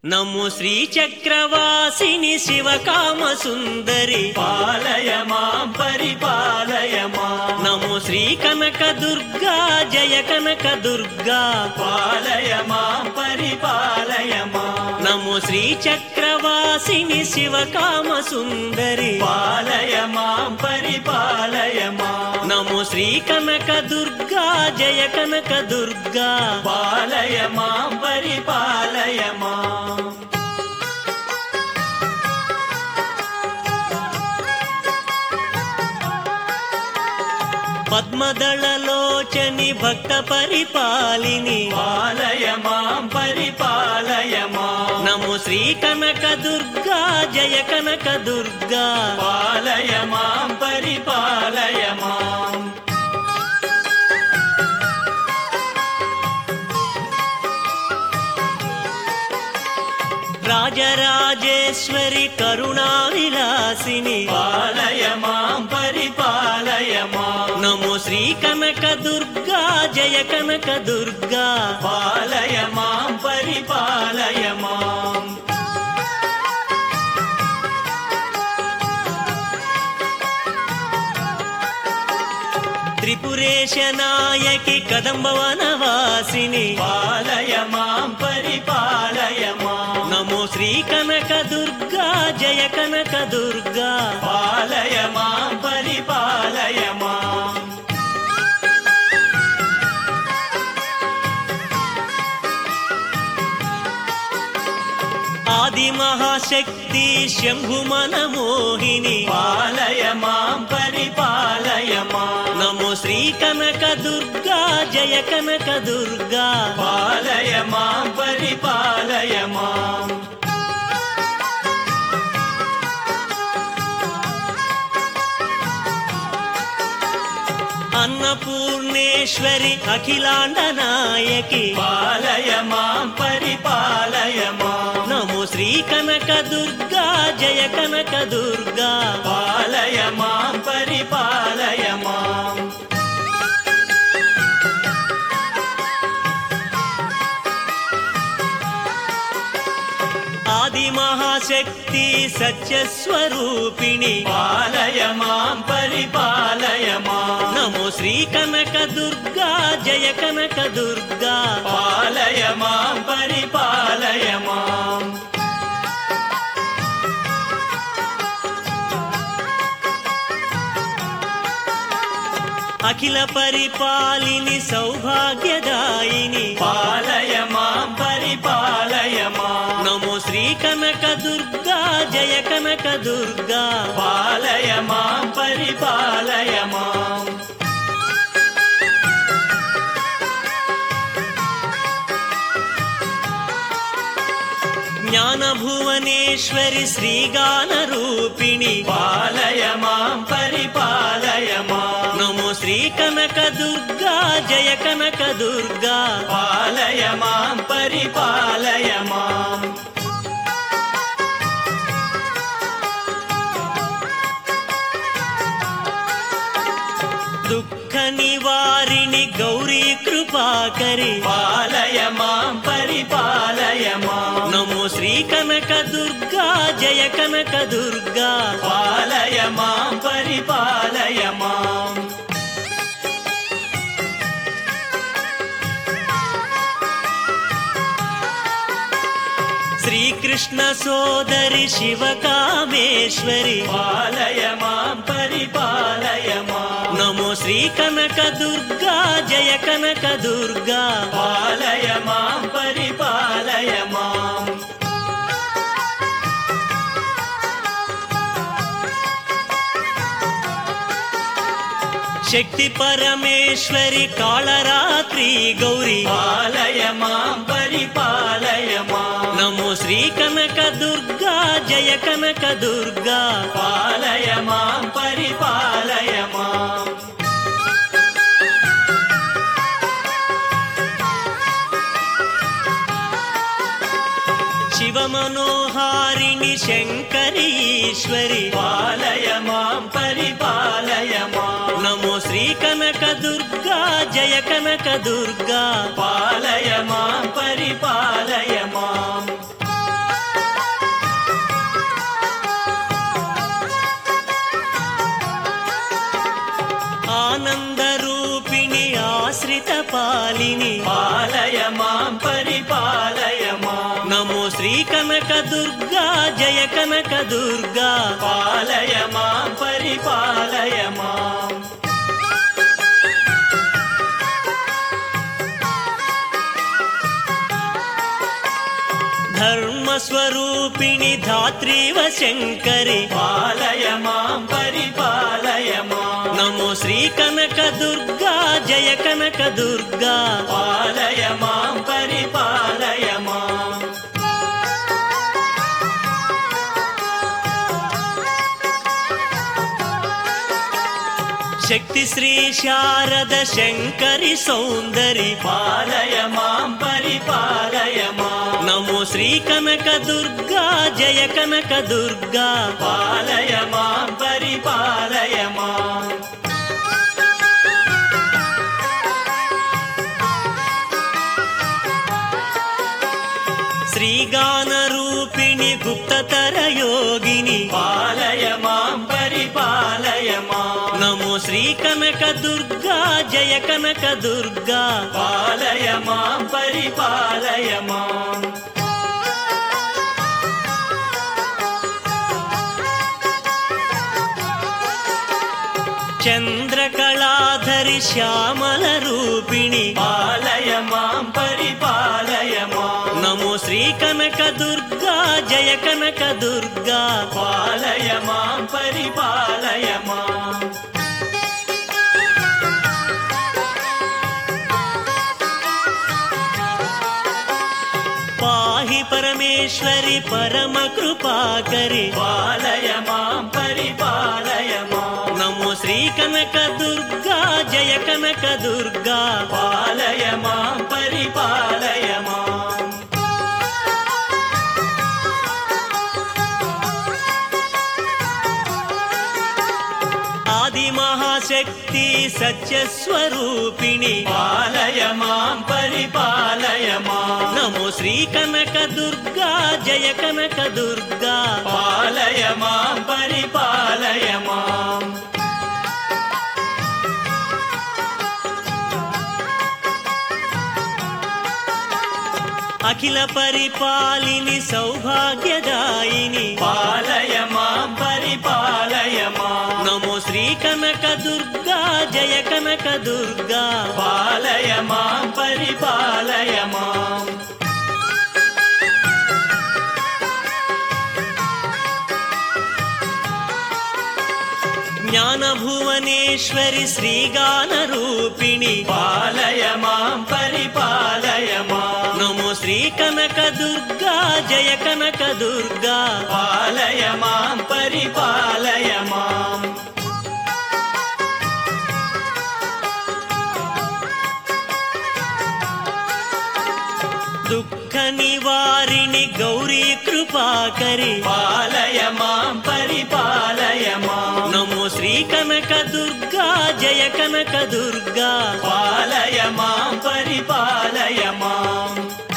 నమో శ్రీచక్రవాసిని శివకామ సుందరి పాలయ మాం పరిపాలయ మాం నమో శ్రీ కనక దుర్గా జయ కనక దుర్గా పాలయ మాం పరిపాలయ మాం నమో శ్రీచక్రవాసిని శివకామ సుందరి పాలయ మాం పరిపాలయ మాం నమో శ్రీ కనక దుర్గా జయ కనక దుర్గా పాలయ మాం పరిపాలయ మాం పద్మదళలోచని భక్త పరిపాలిని పాలయ మాం పరిపాలయ మాం నమో శ్రీ కనక దుర్గా జయ కనక దుర్గా పాలయ మాం పరిపాలయ మాం రాజరాజేశ్వరి కరుణా విలాసిని పాలయ మాం పరిపాలయ మాం నమో శ్రీ కనక దుర్గా జయ కనక దుర్గా పాలయ మాం పరిపాలయ మాం త్రిపురేశ నాయకి కదంబవనవాసిని పాలయ మాం పరిపాలయ మాం నమో శ్రీ కనక దుర్గా జయ కనక దుర్గా పాలయ మాం పరిపాలయ మాం ఆది మహాశక్తి శంభు మనమోహిని పాలయ మాం పరిపాలయ మాం నమో శ్రీ కనక దుర్గా జయ కనక దుర్గా పాలయ మాం పరిపాలయ మాం అన్నపూర్ణేశ్వరి అఖిలాండ నాయకి పాలయ మాం పరిపాలయ మాం నమో శ్రీ కనక దుర్గా జయ కనక దుర్గా పాలయ మాం పరిపాలయ మాం ఆది మహాశక్తి సత్యస్వరూపిణి పాలయ మాం పరిపాలయ మాం నమో శ్రీ కనక దుర్గా జయ కనక దుర్గా పాలయ మాం పరిపాలయ మాం అఖిల పరిపాలిని సౌభాగ్యదాయిని పాలయ మాం పరిపాలయ మాం నమో శ్రీ కనక దుర్గా జయ కనక దుర్గా పాలయ మాం పరిపాలయ మాం జ్ఞాన భువనేశ్వరి శ్రీగాన రూపిణి పాలయ మాం పరిపాలయ మాం నమో శ్రీ కనక దుర్గా జయ కనక దుర్గా పాలయ మాం పరిపాలయ మాం దుఃఖ నివారిణి గౌరీ కృపాకరి పాలయ మాం పరిపాలయ మాం నమో శ్రీ కనక దుర్గా జయ కనక దుర్గా పాలయ మాం పరిపాలయ మాం శ్రీకృష్ణ సోదరి శివకామేశ్వరి పాలయ మాం పరిపాలయ మాం నమో శ్రీ కనక దుర్గా జయ కనక దుర్గా పాలయ మాం పరిపాలయ మాం శక్తి పరమేశ్వరి కాళరాత్రి గౌరీ పాలయ మాం పరిపాలయ మాం నమో శ్రీ కనక దుర్గా జయ కనక దుర్గా పాలయ మాం పరిపాలయ మాం శివ మనోహారిణి శంకరి ఈశ్వరి పాలయ మాం పరిపాలయ మాం నమో శ్రీ కనక దుర్గా జయ కనక దుర్గా పాలయ మాం పరిపాలయ మాం పాలిని పాలయ మాం పరిపాలయ మాం నమో శ్రీ కనక దుర్గా జయ కనక దుర్గా పాలయ మాం పరిపాలయ మాం ధర్మస్వరూపిణి ధాత్రీవ శంకరి పాలయ మాం పరిపాలయ మాం నమో శ్రీ కనక దుర్గా జయ కనక దుర్గా పాలయ మాం పరిపాలయ మాం శక్తి శ్రీ శారద శంకరి సౌందరి పాలయ మాం పరిపాలయ మాం నమో శ్రీ కనక దుర్గా జయ కనక దుర్గా పాలయ మాం పరిపాలయ మాం శ్రీగాన రూపిణి గుప్తతర యోగిని పాలయ మాం పరిపాలయ మాం నమో శ్రీ కనక దుర్గా జయ కనక దుర్గా పాలయ మాం పరిపాలయ మాం చంద్రకళాధరి శ్యామల రూపిణి పాలయ మాం పరిపాలయ మాం నమో శ్రీ కనక దుర్గా జయ కనక దుర్గా పాలయ మాం పరిపాలయ మాం పాహి పరమేశ్వరి పరమ కృపాకరి పాలయ మాం పరిపాలయ మాం నమో శ్రీ కనక దుర్గా జయ కనక దుర్గా పాలయ మాం పరిపాలయ మాం ఆది మహాశక్తి సత్యస్వరూపిణి పాలయ మాం పరిపాలయ మాం నమో శ్రీ కనక దుర్గా జయ కనక దుర్గా పాలయ మాం పరిపాలయ మాం అఖిల పరిపాలిని సౌభాగ్యదాయిని పాలయ మాం పరిపాలయ మాం నమో శ్రీ కనక దుర్గా జయ కనక దుర్గా పాలయ మాం పరిపాలయ మాం జ్ఞాన భువనేశ్వరి శ్రీగాన రూపిణి పాలయ మాం పరిపాలయ మాం నమో శ్రీ కనక దుర్గా జయ కనక దుర్గా పాలయ మాం పరిపాలయ మాం దుఃఖ నివారిణి గౌరీ కృపాకరి పాలయ మాం పరిపాలయ మాం నమో శ్రీ కనక దుర్గా జయ కనక దుర్గా పాలయ మాం పరిపాలయ మాం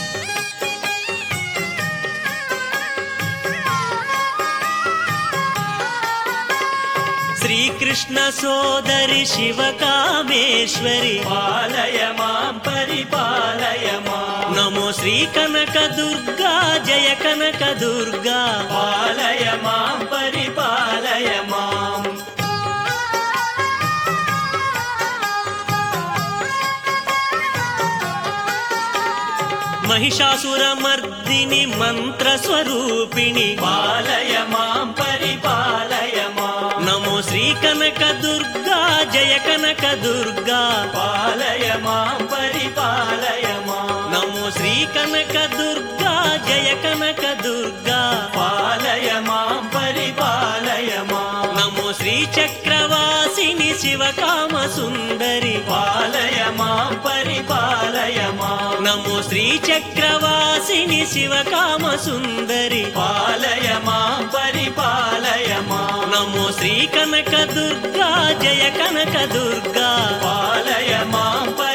శ్రీకృష్ణ సోదరి శివకామేశ్వరి పాలయ మాం పరిపాలయ మాం నమో శ్రీ కనక దుర్గా జయ కనక దుర్గా పాలయ మాం పరిపాలయ మాం మహిషాసుర మర్దిని మంత్ర స్వరూపిణి పాలయ మాం పరిపాలయ మాం నమో శ్రీ కనక దుర్గా జయ కనక దుర్గా పాలయ మాం పరిపాలయ మాం నమో శ్రీ కనక దుర్గా జయ కనక దుర్గా పాలయ మాం పరిపాలయ మాం నమో శ్రీ చక్రవాసిని శివకామ సుందరి పాలయ మాం పరిపాలయ మాం నమో శ్రీ చక్రవాసిని శివకామ సుందరి పాలయ మాం పరిపాలయ మాం నమో శ్రీ కనక దుర్గా జయ కనక దుర్గా పాలయ మాం